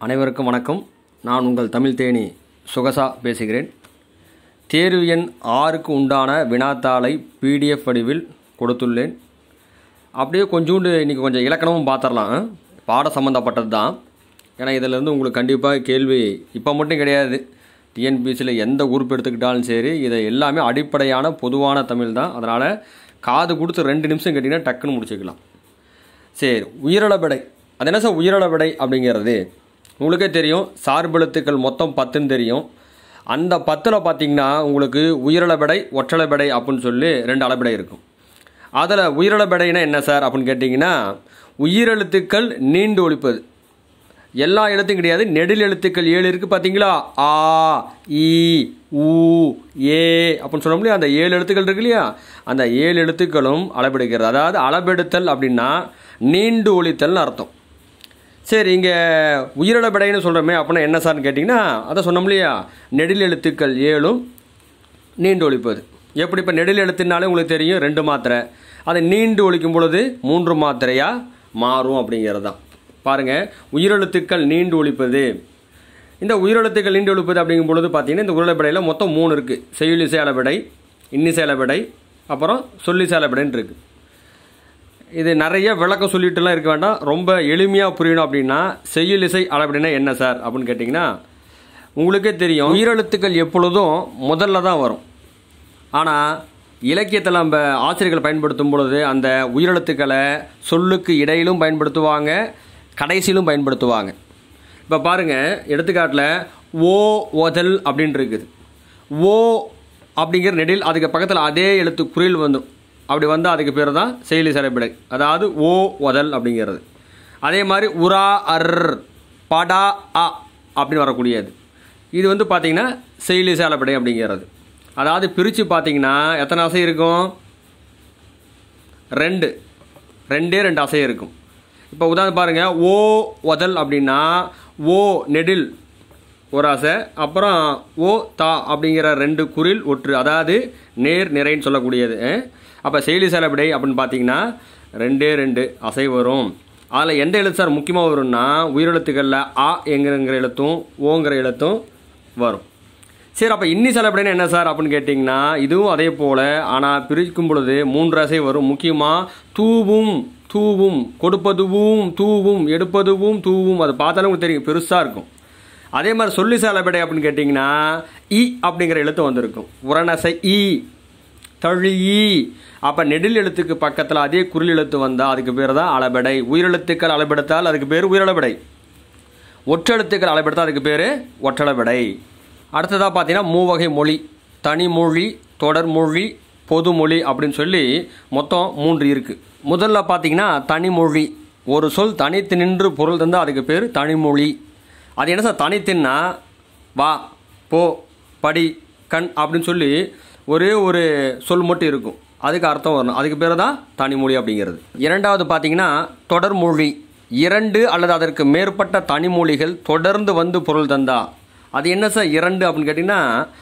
அனைவருக்கும் வணக்கம் நான் உங்கள் தமிழ் தேனி சுகசா பேசுகிறேன் தேர்வு எண் ஆறுக்கு உண்டான வினாத்தாளை பிடிஎஃப் வடிவில் கொடுத்துள்ளேன் அப்படியே கொஞ்சோண்டு இன்றைக்கி கொஞ்சம் இலக்கணமும் பார்த்துடலாம் பாட சம்மந்தப்பட்டது தான் ஏன்னா இதிலேருந்து உங்களுக்கு கண்டிப்பாக கேள்வி இப்போ மட்டும் கிடையாது டிஎன்பிசியில் எந்த குரூப் எடுத்துக்கிட்டாலும் சரி இதை எல்லாமே அடிப்படையான பொதுவான தமிழ் தான் அதனால் காது கொடுத்து ரெண்டு நிமிஷம் கேட்டிங்கன்னா டக்குன்னு முடிச்சுக்கலாம் சரி உயிரிழபடை அது என்ன சார் உயிரிழபடை அப்படிங்கிறது உங்களுக்கே தெரியும் சார்பெழுத்துக்கள் மொத்தம் பத்துன்னு தெரியும் அந்த பத்தில் பார்த்தீங்கன்னா உங்களுக்கு உயிரிழபடை ஒற்றளபடை அப்படின்னு சொல்லி ரெண்டு அளபடை இருக்கும் அதில் உயிரிழபடைனா என்ன சார் அப்படின்னு கேட்டிங்கன்னா உயிரெழுத்துக்கள் நீண்டு ஒழிப்பது எல்லா எழுத்தும் கிடையாது நெடில் எழுத்துக்கள் ஏழு இருக்குது பார்த்தீங்களா ஆ இ ஊ ஏ அப்படின்னு சொல்ல முடியும் அந்த ஏழு எழுத்துக்கள் இருக்கு இல்லையா அந்த ஏழு எழுத்துக்களும் அளபெடுக்கிறது அதாவது அளபெடுத்தல் அப்படின்னா நீண்டு ஒழித்தல்னு அர்த்தம் சரி இங்கே உயிரிழபடைன்னு சொல்கிறோமே அப்படின்னா என்ன சார்னு கேட்டிங்கன்னா அதை சொன்னோம் இல்லையா நெடில் எழுத்துக்கள் ஏழும் நீண்டு ஒழிப்பது எப்படி இப்போ நெடில் எழுத்துனாலே உங்களுக்கு தெரியும் ரெண்டு மாத்திரை அதை நீண்டு ஒழிக்கும் பொழுது மூன்று மாத்திரையாக மாறும் அப்படிங்கிறது தான் பாருங்கள் உயிரெழுத்துக்கள் நீண்டு ஒழிப்பது இந்த உயிரெழுத்துக்கள் நீண்டு ஒழிப்பது அப்படிங்கும் பொழுது பார்த்தீங்கன்னா இந்த உருளைப்படையில் மொத்தம் மூணு இருக்குது செய்யுளிசை அளபடை இன்னிசை அளபடை அப்புறம் சொல்லிசை அளபடைன்னு இருக்குது இது நிறைய விளக்கம் சொல்லிட்டுலாம் இருக்க வேண்டாம் ரொம்ப எளிமையாக புரியணும் அப்படின்னா செய்யுளிசை அளபடினா என்ன சார் அப்படின்னு கேட்டிங்கன்னா உங்களுக்கே தெரியும் உயிரெழுத்துக்கள் எப்பொழுதும் முதல்ல தான் வரும் ஆனால் இலக்கியத்தில் நம்ம ஆசிரியர்கள் பயன்படுத்தும் பொழுது அந்த உயிரெழுத்துக்களை சொல்லுக்கு இடையிலும் பயன்படுத்துவாங்க கடைசியிலும் பயன்படுத்துவாங்க இப்போ பாருங்கள் எடுத்துக்காட்டில் ஓ ஒதல் அப்படின்னு இருக்குது ஓ அப்படிங்கிற நெடில் அதுக்கு பக்கத்தில் அதே எழுத்து குறில் வந்துடும் அப்படி வந்தால் அதுக்கு பேர் தான் செயலி சிறப்பிடை அதாவது ஓ ஒதல் அப்படிங்கிறது அதே மாதிரி உரா அர் படா அ அப்படின்னு வரக்கூடியது இது வந்து பார்த்திங்கன்னா செயலி சேலப்படை அப்படிங்கிறது அதாவது பிரித்து பார்த்தீங்கன்னா எத்தனை அசை இருக்கும் ரெண்டு ரெண்டே ரெண்டு அசை இருக்கும் இப்போ உதாரணம் பாருங்கள் ஓ ஒதல் அப்படின்னா ஓ நெடில் ஒரு அசை அப்புறம் ஓ தா அப்படிங்கிற ரெண்டு குரில் ஒற்று அதாவது நேர் நிறைன்னு சொல்லக்கூடியது அப்போ செயலி செலவிடை அப்படின்னு பார்த்தீங்கன்னா ரெண்டே ரெண்டு அசை வரும் அதில் எந்த எழுத்து சார் முக்கியமாக வரும்னா உயிரெழுத்துக்களில் ஆ என்கிற எழுத்தும் ஓங்கிற எழுத்தும் வரும் சரி அப்போ இன்னி செலப்படைனா என்ன சார் அப்படின்னு கேட்டிங்கன்னா இதுவும் அதே போல் ஆனால் பிரிக்கும் பொழுது மூன்று அசை வரும் முக்கியமாக தூவும் தூவும் கொடுப்பதுவும் தூவும் எடுப்பதுவும் தூவும் அது பார்த்தாலும் உங்களுக்கு தெரியும் பெருசாக இருக்கும் அதே மாதிரி சொல்லி செலப்படை அப்படின்னு கேட்டிங்கன்னா இ அப்படிங்கிற எழுத்து வந்திருக்கும் உரணசை இ தழி அப்போ நெடில் எழுத்துக்கு பக்கத்தில் அதே குரில் எழுத்து வந்தால் அதுக்கு பேர் தான் அளபடை உயிரெழுத்துக்கள் அளபெடுத்தால் அதுக்கு பேர் உயிரிழபடை ஒற்றெழுத்துக்கள் அளபெடுத்தால் அதுக்கு பேர் ஒற்றளபடை அடுத்ததாக பார்த்தீங்கன்னா மூவகை மொழி தனிமொழி தொடர்மொழி பொதுமொழி அப்படின்னு சொல்லி மொத்தம் மூன்று இருக்குது முதல்ல பார்த்தீங்கன்னா தனிமொழி ஒரு சொல் தனித்து நின்று பொருள் தந்தால் அதுக்கு பேர் தனிமொழி அது என்ன சார் தனித்துன்னா வா போ படி கண் அப்படின்னு சொல்லி ஒரே ஒரு சொல் மட்டும் இருக்கும் அதுக்கு அர்த்தம் வரணும் அதுக்கு பேர் தான் தனிமொழி அப்படிங்கிறது இரண்டாவது பார்த்தீங்கன்னா தொடர்மொழி இரண்டு அல்லது அதற்கு மேற்பட்ட தனிமொழிகள் தொடர்ந்து வந்து பொருள் தந்தா அது என்ன சார் இரண்டு அப்படின்னு கேட்டிங்கன்னா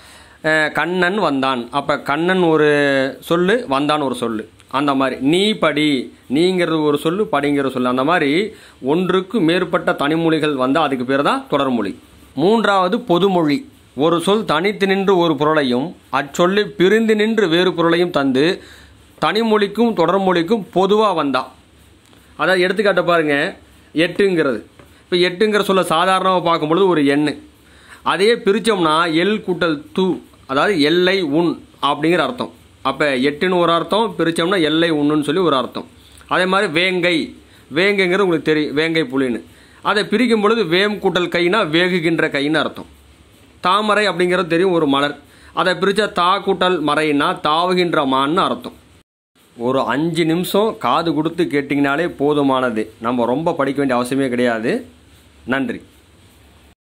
கண்ணன் வந்தான் அப்போ கண்ணன் ஒரு சொல்லு வந்தான் ஒரு சொல்லு அந்த மாதிரி நீ படி நீங்கிறது ஒரு சொல்லு படிங்கிற சொல்லு அந்த மாதிரி ஒன்றுக்கு மேற்பட்ட தனிமொழிகள் வந்தால் அதுக்கு பேர் தான் தொடர்மொழி மூன்றாவது பொதுமொழி ஒரு சொல் தனித்து நின்று ஒரு பொருளையும் அச்சொல்லி பிரிந்து நின்று வேறு பொருளையும் தந்து தனிமொழிக்கும் தொடர்மொழிக்கும் பொதுவாக வந்தா அதாவது எடுத்துக்காட்ட பாருங்க எட்டுங்கிறது இப்போ எட்டுங்கிற சொல்ல சாதாரணமாக பார்க்கும்பொழுது ஒரு எண்ணு அதையே பிரித்தோம்னா எல் கூட்டல் தூ அதாவது எல்லை உன் அப்படிங்கிற அர்த்தம் அப்போ எட்டுன்னு ஒரு அர்த்தம் பிரித்தோம்னா எல்லை உண்ணுன்னு சொல்லி ஒரு அர்த்தம் அதே மாதிரி வேங்கை வேங்கைங்கிறது உங்களுக்கு தெரியும் வேங்கை புலின்னு அதை பிரிக்கும் பொழுது வேம் கூட்டல் கைனா வேகுகின்ற கைன்னு அர்த்தம் தாமரை அப்படிங்கிறது தெரியும் ஒரு மலர் அதை பிரித்தா தா கூட்டல் மறைன்னா தாவுகின்ற மான்னு அர்த்தம் ஒரு அஞ்சு நிமிஷம் காது கொடுத்து கேட்டிங்கனாலே போதுமானது நம்ம ரொம்ப படிக்க வேண்டிய அவசியமே கிடையாது நன்றி